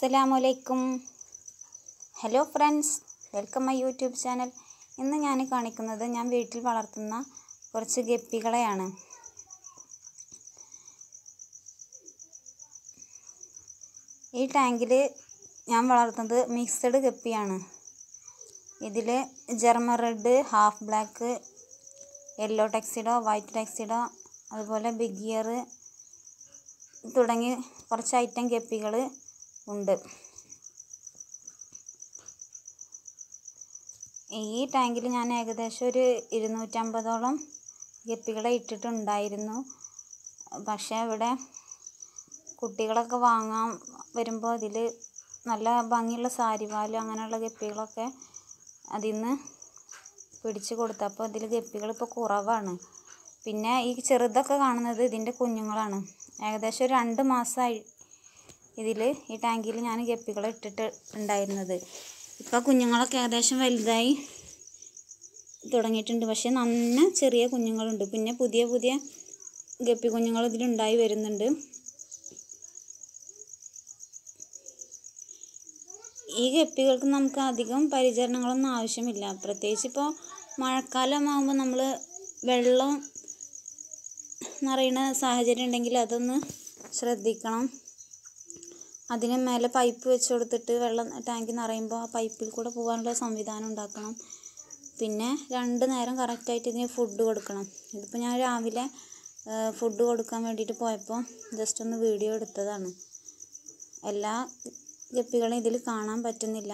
അസ്സലാമലൈക്കും hello friends welcome my YouTube channel ഇന്ന് ഞാൻ കാണിക്കുന്നത് ഞാൻ വീട്ടിൽ വളർത്തുന്ന കുറച്ച് ഗപ്പികളെയാണ് ഈ ടാങ്കിൽ ഞാൻ വളർത്തുന്നത് മിക്സഡ് ഗപ്പിയാണ് ഇതിൽ German red half black yellow tuxedo white tuxedo അതുപോലെ ബിഗ് ഇയർ തുടങ്ങി കുറച്ച് ഐറ്റം ഗപ്പികൾ ഉണ്ട് ഈ ടാങ്കിൽ ഞാൻ ഏകദേശം ഒരു ഇരുന്നൂറ്റമ്പതോളം ഗപ്പികളെ ഇട്ടിട്ടുണ്ടായിരുന്നു പക്ഷേ ഇവിടെ കുട്ടികളൊക്കെ വാങ്ങാൻ വരുമ്പോൾ ഇതിൽ നല്ല ഭംഗിയുള്ള സാരിവാല് അങ്ങനെയുള്ള ഗപ്പികളൊക്കെ അതിൽ നിന്ന് പിടിച്ച് കൊടുത്തപ്പോൾ ഇതിൽ ഗപ്പികൾ ഇപ്പോൾ കുറവാണ് പിന്നെ ഈ ചെറുതൊക്കെ കാണുന്നത് ഇതിൻ്റെ കുഞ്ഞുങ്ങളാണ് ഏകദേശം ഒരു രണ്ട് മാസമായി ഇതിൽ ഈ ടാങ്കിൽ ഞാൻ ഗപ്പികളെ ഇട്ടിട്ട് ഉണ്ടായിരുന്നത് ഇപ്പോൾ കുഞ്ഞുങ്ങളൊക്കെ ഏകദേശം വലുതായി തുടങ്ങിയിട്ടുണ്ട് പക്ഷേ നന്ന ചെറിയ കുഞ്ഞുങ്ങളുണ്ട് പിന്നെ പുതിയ പുതിയ ഗപ്പി കുഞ്ഞുങ്ങൾ ഇതിലുണ്ടായി വരുന്നുണ്ട് ഈ ഗപ്പികൾക്ക് നമുക്ക് അധികം പരിചരണങ്ങളൊന്നും ആവശ്യമില്ല പ്രത്യേകിച്ച് ഇപ്പോൾ മഴക്കാലമാകുമ്പോൾ നമ്മൾ വെള്ളം നിറയുന്ന സാഹചര്യം ഉണ്ടെങ്കിൽ അതൊന്ന് ശ്രദ്ധിക്കണം അതിന് മേലെ പൈപ്പ് വെച്ച് കൊടുത്തിട്ട് വെള്ളം ടാങ്ക് നിറയുമ്പോൾ ആ പൈപ്പിൽ കൂടെ പോകാനുള്ള സംവിധാനം ഉണ്ടാക്കണം പിന്നെ രണ്ട് നേരം കറക്റ്റായിട്ട് ഇതിന് ഫുഡ് കൊടുക്കണം ഇതിപ്പോൾ ഞാൻ രാവിലെ ഫുഡ് കൊടുക്കാൻ വേണ്ടിയിട്ട് പോയപ്പോൾ ജസ്റ്റ് ഒന്ന് വീഡിയോ എടുത്തതാണ് എല്ലാ ഗപ്പികളും ഇതിൽ കാണാൻ പറ്റുന്നില്ല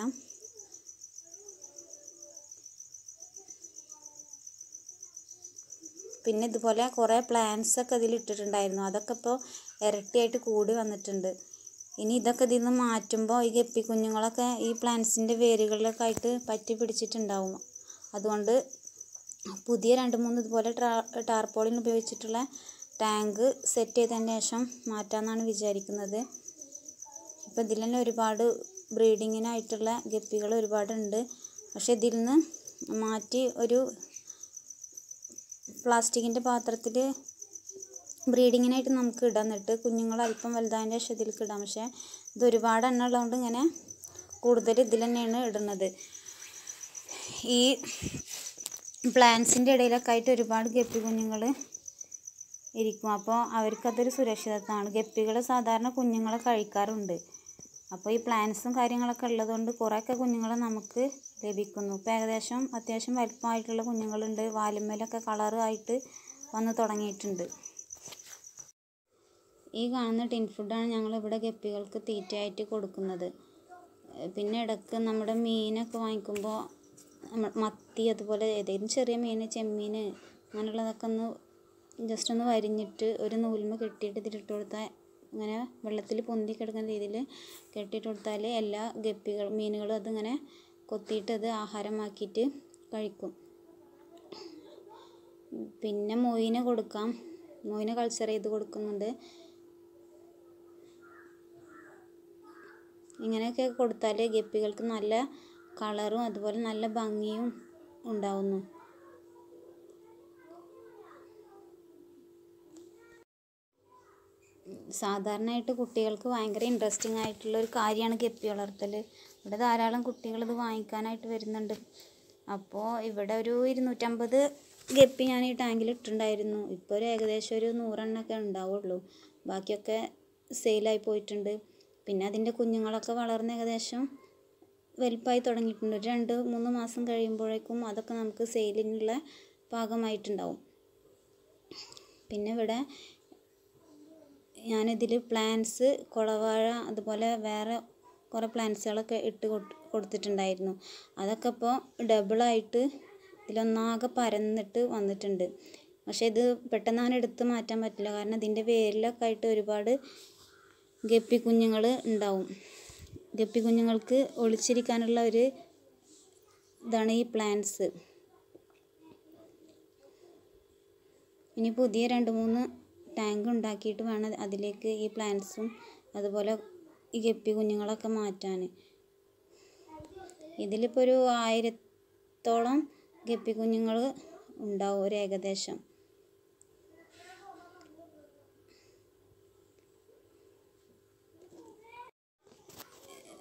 പിന്നെ ഇതുപോലെ കുറേ പ്ലാന്റ്സ് ഒക്കെ ഇതിൽ ഇട്ടിട്ടുണ്ടായിരുന്നു അതൊക്കെ ഇപ്പോൾ ഇരട്ടിയായിട്ട് കൂടി വന്നിട്ടുണ്ട് ഇനി ഇതൊക്കെ ഇതിൽ നിന്ന് മാറ്റുമ്പോൾ ഈ ഗപ്പി കുഞ്ഞുങ്ങളൊക്കെ ഈ പ്ലാന്റ്സിൻ്റെ വേരുകളിലൊക്കെ ആയിട്ട് പറ്റി പിടിച്ചിട്ടുണ്ടാവും അതുകൊണ്ട് പുതിയ രണ്ട് മൂന്ന് ഇതുപോലെ ടാർപോളിൻ ഉപയോഗിച്ചിട്ടുള്ള ടാങ്ക് സെറ്റ് ചെയ്തതിന് ശേഷം മാറ്റാമെന്നാണ് വിചാരിക്കുന്നത് ഇപ്പോൾ ഇതിൽ തന്നെ ഒരുപാട് ബ്രീഡിങ്ങിനായിട്ടുള്ള ഗപ്പികൾ ഒരുപാടുണ്ട് പക്ഷെ ഇതിൽ നിന്ന് മാറ്റി ഒരു പ്ലാസ്റ്റിക്കിൻ്റെ പാത്രത്തിൽ ബ്രീഡിങ്ങിനായിട്ട് നമുക്ക് ഇടാം എന്നിട്ട് കുഞ്ഞുങ്ങൾ അല്പം വലുതായതിൻ്റെ ശേഷം ഇതിലേക്ക് ഇടാം പക്ഷേ ഇത് ഒരുപാട് എണ്ണം ഉള്ളതുകൊണ്ട് ഇങ്ങനെ കൂടുതൽ ഇതിൽ തന്നെയാണ് ഇടുന്നത് ഈ പ്ലാന്റ്സിൻ്റെ ഇടയിലൊക്കെ ആയിട്ട് ഒരുപാട് ഗപ്പി കുഞ്ഞുങ്ങൾ ഇരിക്കും അപ്പോൾ അവർക്കതൊരു സുരക്ഷിതത്വമാണ് ഗപ്പികൾ സാധാരണ കുഞ്ഞുങ്ങളെ കഴിക്കാറുണ്ട് അപ്പോൾ ഈ പ്ലാന്റ്സും കാര്യങ്ങളൊക്കെ ഉള്ളതുകൊണ്ട് കുറേയൊക്കെ കുഞ്ഞുങ്ങളെ നമുക്ക് ലഭിക്കുന്നു ഇപ്പോൾ ഏകദേശം അത്യാവശ്യം വലിപ്പമായിട്ടുള്ള കുഞ്ഞുങ്ങളുണ്ട് വാലുമ്മലൊക്കെ കളറ് ആയിട്ട് വന്ന് തുടങ്ങിയിട്ടുണ്ട് ഈ കാണുന്ന ടിൻ ഫുഡാണ് ഞങ്ങൾ ഇവിടെ ഗപ്പികൾക്ക് തീറ്റയായിട്ട് കൊടുക്കുന്നത് പിന്നെ ഇടയ്ക്ക് നമ്മുടെ മീനൊക്കെ വാങ്ങിക്കുമ്പോൾ മത്തി അതുപോലെ ഏതെങ്കിലും ചെറിയ മീൻ ചെമ്മീൻ അങ്ങനെയുള്ളതൊക്കെ ഒന്ന് ജസ്റ്റ് ഒന്ന് വരിഞ്ഞിട്ട് ഒരു നൂൽമ കെട്ടിയിട്ട് ഇതിലിട്ട് കൊടുത്താൽ ഇങ്ങനെ വെള്ളത്തിൽ പൊന്തി കിടക്കുന്ന രീതിയിൽ കെട്ടിയിട്ട് കൊടുത്താൽ എല്ലാ ഗപ്പികൾ മീനുകളും അതിങ്ങനെ കൊത്തിയിട്ട് അത് ആഹാരമാക്കിയിട്ട് കഴിക്കും പിന്നെ മൊയിന് കൊടുക്കാം മൊയിന് കൾച്ചർ ചെയ്ത് കൊടുക്കുന്നുണ്ട് ഇങ്ങനെയൊക്കെ കൊടുത്താൽ ഗപ്പികൾക്ക് നല്ല കളറും അതുപോലെ നല്ല ഭംഗിയും ഉണ്ടാവുന്നു സാധാരണയായിട്ട് കുട്ടികൾക്ക് ഭയങ്കര ഇൻട്രസ്റ്റിംഗ് ആയിട്ടുള്ള ഒരു കാര്യമാണ് ഗപ്പി വളർത്തൽ ഇവിടെ ധാരാളം കുട്ടികൾ ഇത് വാങ്ങിക്കാനായിട്ട് വരുന്നുണ്ട് അപ്പോൾ ഇവിടെ ഒരു ഇരുന്നൂറ്റമ്പത് ഗപ്പി ഞാൻ ഈ ടാങ്കിൽ ഇട്ടിട്ടുണ്ടായിരുന്നു ഇപ്പോൾ ഒരു ഏകദേശം ഒരു നൂറെണ്ണമൊക്കെ ഉണ്ടാവുള്ളൂ ബാക്കിയൊക്കെ സെയിലായി പോയിട്ടുണ്ട് പിന്നെ അതിൻ്റെ കുഞ്ഞുങ്ങളൊക്കെ വളർന്ന് ഏകദേശം വലുപ്പമായി തുടങ്ങിയിട്ടുണ്ട് ഒരു രണ്ട് മൂന്ന് മാസം കഴിയുമ്പോഴേക്കും അതൊക്കെ നമുക്ക് സെയിലിനുള്ള പാകമായിട്ടുണ്ടാവും പിന്നെ ഇവിടെ ഞാനിതിൽ പ്ലാന്റ്സ് കുളവാഴ അതുപോലെ വേറെ കുറേ പ്ലാന്റ്സുകളൊക്കെ ഇട്ട് കൊടുത്തിട്ടുണ്ടായിരുന്നു അതൊക്കെ ഇപ്പോൾ ഡബിളായിട്ട് ഇതിലൊന്നാകെ പരന്നിട്ട് വന്നിട്ടുണ്ട് പക്ഷേ ഇത് പെട്ടെന്ന് അങ്ങനെ എടുത്ത് മാറ്റാൻ പറ്റില്ല കാരണം ഇതിൻ്റെ വേരിലൊക്കെ ആയിട്ട് ഒരുപാട് ഗപ്പി കുഞ്ഞുങ്ങൾ ഉണ്ടാവും ഗപ്പി കുഞ്ഞുങ്ങൾക്ക് ഒളിച്ചിരിക്കാനുള്ള ഒരു ഇതാണ് ഈ പ്ലാന്റ്സ് ഇനി പുതിയ രണ്ട് മൂന്ന് ടാങ്ക് ഉണ്ടാക്കിയിട്ട് വേണം അതിലേക്ക് ഈ പ്ലാന്റ്സും അതുപോലെ ഈ ഗപ്പി കുഞ്ഞുങ്ങളൊക്കെ മാറ്റാൻ ഇതിലിപ്പോൾ ഒരു ആയിരത്തോളം ഗപ്പി കുഞ്ഞുങ്ങൾ ഉണ്ടാവും ഒരു ഏകദേശം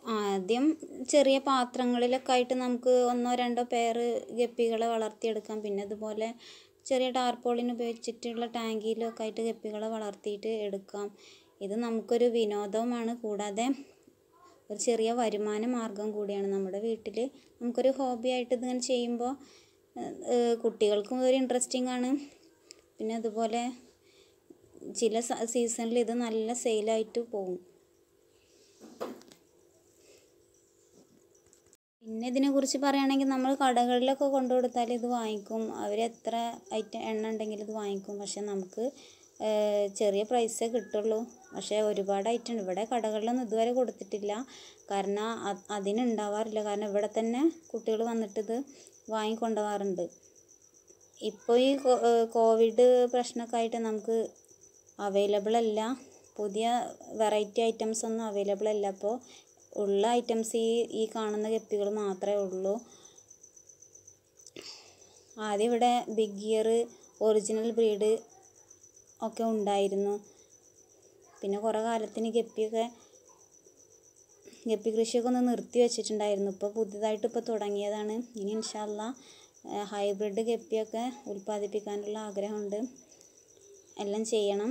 ആദ്യം ചെറിയ പാത്രങ്ങളിലൊക്കെ ആയിട്ട് നമുക്ക് ഒന്നോ രണ്ടോ പെയർ ഗപ്പികളെ വളർത്തിയെടുക്കാം പിന്നെ അതുപോലെ ചെറിയ ടാർപോളിൻ ഉപയോഗിച്ചിട്ടുള്ള ടാങ്കിലൊക്കെ ആയിട്ട് ഗപ്പികളെ വളർത്തിയിട്ട് എടുക്കാം ഇത് നമുക്കൊരു വിനോദവുമാണ് കൂടാതെ ഒരു ചെറിയ വരുമാന മാർഗം കൂടിയാണ് നമ്മുടെ വീട്ടിൽ നമുക്കൊരു ഹോബി ആയിട്ട് ഇതിങ്ങനെ ചെയ്യുമ്പോൾ കുട്ടികൾക്കും ഒരു ഇൻട്രസ്റ്റിംഗ് ആണ് പിന്നെ അതുപോലെ ചില സീസണിൽ ഇത് നല്ല സെയിലായിട്ട് പോകും പിന്നെ ഇതിനെക്കുറിച്ച് പറയുകയാണെങ്കിൽ നമ്മൾ കടകളിലൊക്കെ കൊണ്ടു കൊടുത്താൽ ഇത് വാങ്ങിക്കും അവർ എത്ര ഐറ്റം എണ്ണ ഉണ്ടെങ്കിലും ഇത് വാങ്ങിക്കും പക്ഷെ നമുക്ക് ചെറിയ പ്രൈസേ കിട്ടുള്ളൂ പക്ഷേ ഒരുപാട് ഐറ്റം ഉണ്ട് ഇവിടെ കടകളിലൊന്നും ഇതുവരെ കൊടുത്തിട്ടില്ല കാരണം അതിനുണ്ടാവാറില്ല കാരണം ഇവിടെ തന്നെ കുട്ടികൾ വന്നിട്ട് ഇത് വാങ്ങിക്കൊണ്ടുപോകാറുണ്ട് ഇപ്പോൾ ഈ കോവിഡ് പ്രശ്നമൊക്കെ ആയിട്ട് നമുക്ക് അവൈലബിൾ അല്ല പുതിയ വെറൈറ്റി ഐറ്റംസ് ഒന്നും അവൈലബിൾ അല്ല അപ്പോൾ ഉള്ള ഐറ്റംസ് ഈ ഈ കാണുന്ന ഗപ്പികൾ മാത്രമേ ഉള്ളൂ ആദ്യം ഇവിടെ ബിഗ് ഇയർ ഒറിജിനൽ ബ്രീഡ് ഒക്കെ ഉണ്ടായിരുന്നു പിന്നെ കുറേ കാലത്തിന് ഗപ്പിയൊക്കെ ഗപ്പി കൃഷിയൊക്കെ ഒന്ന് നിർത്തി വെച്ചിട്ടുണ്ടായിരുന്നു ഇപ്പോൾ പുതുതായിട്ട് ഇപ്പോൾ തുടങ്ങിയതാണ് ഇനി ഇൻഷാല്ല ഹൈബ്രിഡ് ഗപ്പിയൊക്കെ ഉൽപ്പാദിപ്പിക്കാനുള്ള ആഗ്രഹമുണ്ട് എല്ലാം ചെയ്യണം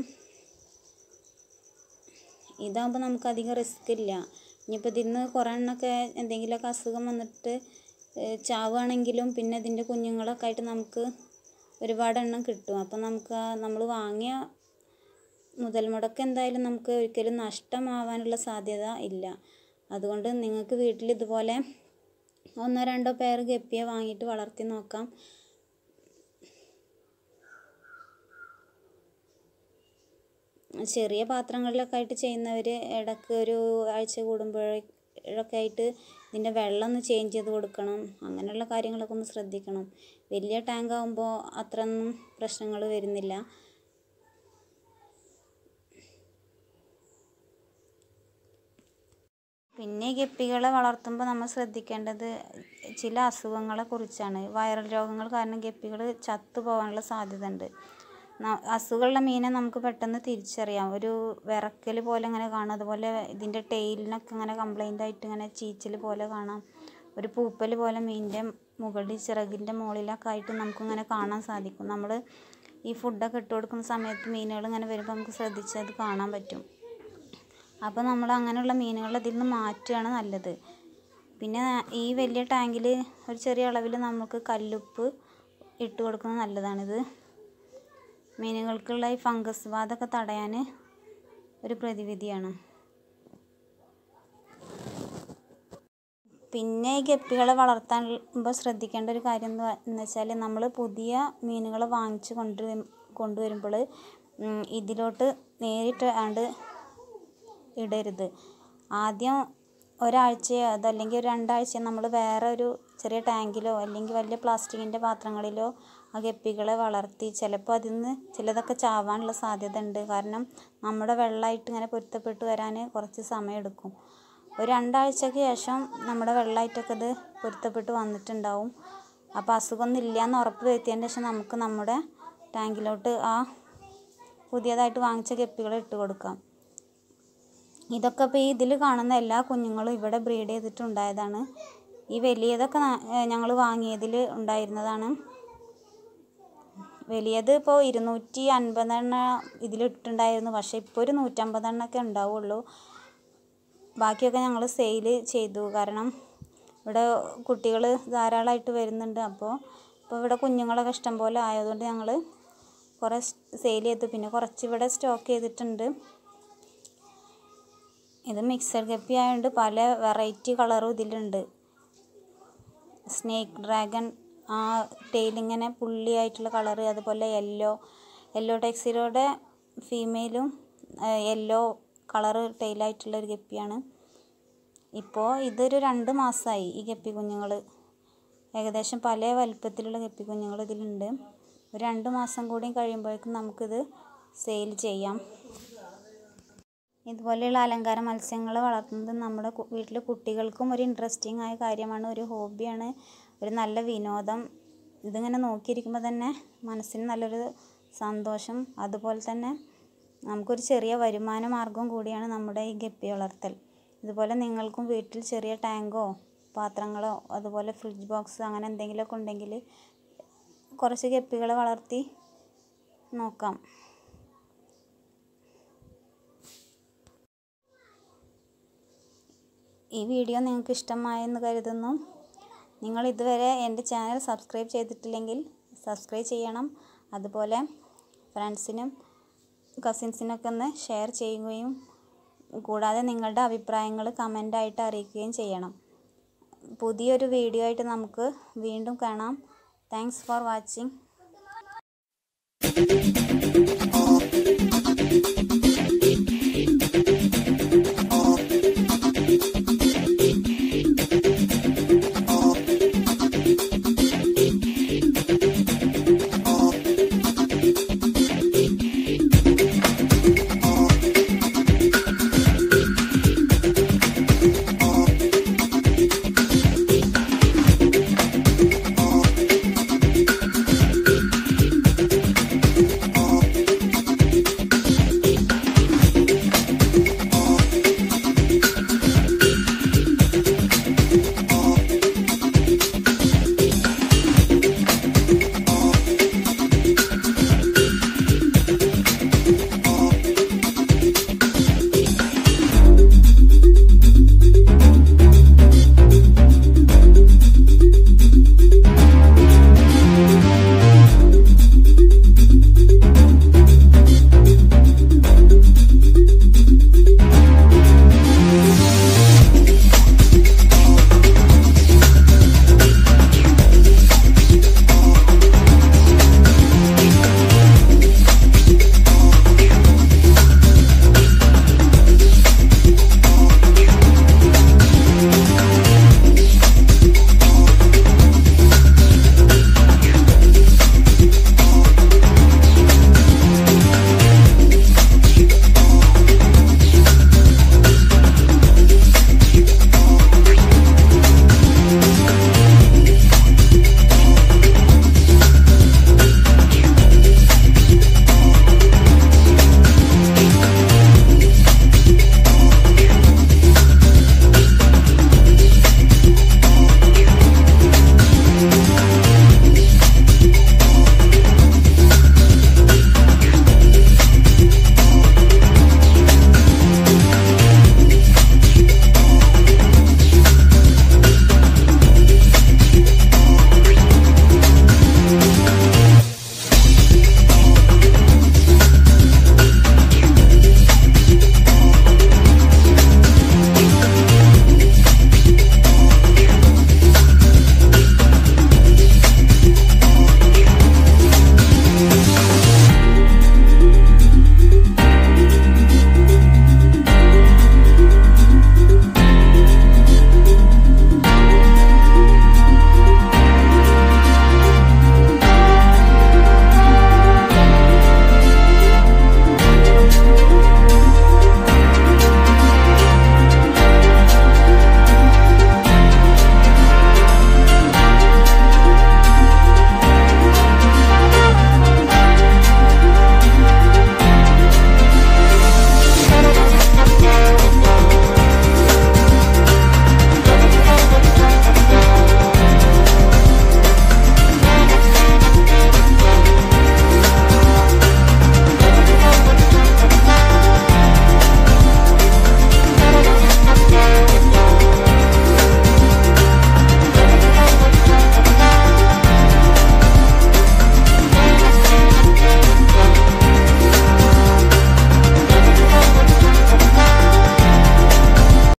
ഇതാകുമ്പോൾ നമുക്ക് അധികം റിസ്ക് ഇല്ല ഇനിയിപ്പോൾ ഇതിൽ നിന്ന് കുറേ എണ്ണമൊക്കെ എന്തെങ്കിലുമൊക്കെ അസുഖം വന്നിട്ട് ചാവുകയാണെങ്കിലും പിന്നെ ഇതിൻ്റെ കുഞ്ഞുങ്ങളൊക്കെ ആയിട്ട് നമുക്ക് ഒരുപാട് എണ്ണം കിട്ടും അപ്പോൾ നമുക്ക് നമ്മൾ വാങ്ങിയ മുതൽ മുടക്ക് എന്തായാലും നമുക്ക് ഒരിക്കലും നഷ്ടമാവാനുള്ള സാധ്യത ഇല്ല അതുകൊണ്ട് നിങ്ങൾക്ക് വീട്ടിൽ ഇതുപോലെ ഒന്നോ രണ്ടോ പേർ ഗപ്പിയെ വാങ്ങിയിട്ട് വളർത്തി നോക്കാം ചെറിയ പാത്രങ്ങളിലൊക്കെ ആയിട്ട് ചെയ്യുന്നവർ ഇടയ്ക്ക് ഒരു ആഴ്ച കൂടുമ്പോഴൊക്കെ ആയിട്ട് ഇതിൻ്റെ വെള്ളം ഒന്ന് ചേഞ്ച് ചെയ്ത് കൊടുക്കണം അങ്ങനെയുള്ള കാര്യങ്ങളൊക്കെ ഒന്ന് ശ്രദ്ധിക്കണം വലിയ ടാങ്ക് ആകുമ്പോൾ അത്രയൊന്നും പ്രശ്നങ്ങൾ വരുന്നില്ല പിന്നെ ഗപ്പികളെ വളർത്തുമ്പോൾ നമ്മൾ ശ്രദ്ധിക്കേണ്ടത് ചില അസുഖങ്ങളെ കുറിച്ചാണ് വൈറൽ രോഗങ്ങൾ കാരണം ഗപ്പികൾ ചത്തു പോകാനുള്ള സാധ്യത ഉണ്ട് അസുഖമുള്ള മീനെ നമുക്ക് പെട്ടെന്ന് തിരിച്ചറിയാം ഒരു വിറക്കൽ പോലെ ഇങ്ങനെ കാണാം അതുപോലെ ഇതിൻ്റെ ടെയിലിനൊക്കെ ഇങ്ങനെ കംപ്ലൈൻ്റ് ആയിട്ട് ഇങ്ങനെ ചീച്ചൽ പോലെ കാണാം ഒരു പൂപ്പൽ പോലെ മീനിൻ്റെ മുകളിൽ ചിറകിൻ്റെ മുകളിലൊക്കെ ആയിട്ട് നമുക്കിങ്ങനെ കാണാൻ സാധിക്കും നമ്മൾ ഈ ഫുഡൊക്കെ ഇട്ട് കൊടുക്കുന്ന സമയത്ത് മീനുകൾ ഇങ്ങനെ വരുമ്പോൾ നമുക്ക് ശ്രദ്ധിച്ച് അത് കാണാൻ പറ്റും അപ്പോൾ നമ്മൾ അങ്ങനെയുള്ള മീനുകൾ ഇതിൽ നിന്ന് മാറ്റുകയാണ് നല്ലത് പിന്നെ ഈ വലിയ ടാങ്കിൽ ഒരു ചെറിയ അളവിൽ നമുക്ക് കല്ലുപ്പ് ഇട്ട് കൊടുക്കുന്നത് നല്ലതാണിത് മീനുകൾക്കുള്ള ഈ ഫംഗസ് ബാധയൊക്കെ തടയാൻ ഒരു പ്രതിവിധിയാണ് പിന്നെ ഈ ഗപ്പികളെ വളർത്താനുമ്പോൾ ശ്രദ്ധിക്കേണ്ട ഒരു കാര്യം എന്ന് വെച്ചാൽ നമ്മൾ പുതിയ മീനുകളെ വാങ്ങിച്ച് കൊണ്ടു കൊണ്ടുവരുമ്പോൾ ഇതിലോട്ട് നേരിട്ട് ആണ്ട് ഇടരുത് ആദ്യം ഒരാഴ്ചയോ അതല്ലെങ്കിൽ ഒരു രണ്ടാഴ്ചയോ നമ്മൾ വേറെ ഒരു ചെറിയ ടാങ്കിലോ അല്ലെങ്കിൽ വലിയ പ്ലാസ്റ്റിക്കിൻ്റെ പാത്രങ്ങളിലോ ആ ഗപ്പികളെ വളർത്തി ചിലപ്പോൾ അതിൽ നിന്ന് ചിലതൊക്കെ ചാവാനുള്ള സാധ്യത ഉണ്ട് കാരണം നമ്മുടെ വെള്ളമായിട്ട് ഇങ്ങനെ പൊരുത്തപ്പെട്ട് വരാൻ കുറച്ച് സമയമെടുക്കും ഒരു രണ്ടാഴ്ചയ്ക്ക് ശേഷം നമ്മുടെ വെള്ളമായിട്ടൊക്കെ ഇത് പൊരുത്തപ്പെട്ട് വന്നിട്ടുണ്ടാവും അപ്പോൾ അസുഖമൊന്നും ഇല്ല എന്ന് ഉറപ്പ് വരുത്തിയതിന് ശേഷം നമുക്ക് നമ്മുടെ ടാങ്കിലോട്ട് ആ പുതിയതായിട്ട് വാങ്ങിച്ച ഗപ്പികളെ ഇട്ട് കൊടുക്കാം ഇതൊക്കെ ഇപ്പോൾ ഈ ഇതിൽ കാണുന്ന എല്ലാ കുഞ്ഞുങ്ങളും ഇവിടെ ബ്രീഡ് ചെയ്തിട്ടുണ്ടായതാണ് ഈ വലിയതൊക്കെ ഞങ്ങൾ വാങ്ങിയതിൽ ഉണ്ടായിരുന്നതാണ് വലിയത് ഇപ്പോൾ ഇരുന്നൂറ്റി അൻപതെണ്ണം ഇതിലിട്ടുണ്ടായിരുന്നു പക്ഷേ ഇപ്പോൾ ഒരു നൂറ്റമ്പതെണ്ണമൊക്കെ ഉണ്ടാവുള്ളൂ ബാക്കിയൊക്കെ ഞങ്ങൾ സെയിൽ ചെയ്തു കാരണം ഇവിടെ കുട്ടികൾ ധാരാളമായിട്ട് വരുന്നുണ്ട് അപ്പോൾ ഇപ്പോൾ ഇവിടെ കുഞ്ഞുങ്ങളൊക്കെ ഇഷ്ടം പോലെ ആയതുകൊണ്ട് ഞങ്ങൾ കുറേ സെയിൽ ചെയ്തു പിന്നെ കുറച്ച് ഇവിടെ സ്റ്റോക്ക് ചെയ്തിട്ടുണ്ട് ഇത് മിക്സഡ് ഗപ്പി ആയതുകൊണ്ട് പല വെറൈറ്റി കളറും ഇതിലുണ്ട് സ്നേക്ക് ഡ്രാഗൺ ആ ടെയിലിങ്ങനെ പുള്ളിയായിട്ടുള്ള കളറ് അതുപോലെ യെല്ലോ യെല്ലോ ടെക്സിലോടെ ഫീമെയിലും യെല്ലോ കളറ് ടെയിലായിട്ടുള്ള ഒരു ഗപ്പിയാണ് ഇപ്പോൾ ഇതൊരു രണ്ട് മാസമായി ഈ ഗപ്പി കുഞ്ഞുങ്ങൾ ഏകദേശം പല വലുപ്പത്തിലുള്ള ഗപ്പി കുഞ്ഞുങ്ങൾ ഇതിലുണ്ട് ഒരു രണ്ട് മാസം കൂടി കഴിയുമ്പോഴേക്കും നമുക്കിത് സെയിൽ ചെയ്യാം ഇതുപോലെയുള്ള അലങ്കാര മത്സ്യങ്ങളെ വളർത്തുന്നത് നമ്മുടെ വീട്ടിലെ കുട്ടികൾക്കും ഒരു ഇൻട്രസ്റ്റിംഗ് ആയ കാര്യമാണ് ഒരു ഹോബിയാണ് ഒരു നല്ല വിനോദം ഇതിങ്ങനെ നോക്കിയിരിക്കുമ്പോൾ തന്നെ മനസ്സിന് നല്ലൊരു സന്തോഷം അതുപോലെ തന്നെ നമുക്കൊരു ചെറിയ വരുമാന മാർഗം കൂടിയാണ് നമ്മുടെ ഈ ഗപ്പി വളർത്തൽ ഇതുപോലെ നിങ്ങൾക്കും വീട്ടിൽ ചെറിയ ടാങ്കോ പാത്രങ്ങളോ അതുപോലെ ഫ്രിഡ്ജ് ബോക്സ് അങ്ങനെ എന്തെങ്കിലുമൊക്കെ ഉണ്ടെങ്കിൽ കുറച്ച് ഗപ്പികളെ വളർത്തി നോക്കാം ഈ വീഡിയോ നിങ്ങൾക്ക് ഇഷ്ടമായെന്ന് കരുതുന്നു നിങ്ങൾ ഇതുവരെ എൻ്റെ ചാനൽ സബ്സ്ക്രൈബ് ചെയ്തിട്ടില്ലെങ്കിൽ സബ്സ്ക്രൈബ് ചെയ്യണം അതുപോലെ ഫ്രണ്ട്സിനും കസിൻസിനൊക്കെ ഒന്ന് ഷെയർ ചെയ്യുകയും കൂടാതെ നിങ്ങളുടെ അഭിപ്രായങ്ങൾ കമൻ്റായിട്ട് അറിയിക്കുകയും ചെയ്യണം പുതിയൊരു വീഡിയോ ആയിട്ട് നമുക്ക് വീണ്ടും കാണാം താങ്ക്സ് ഫോർ വാച്ചിങ്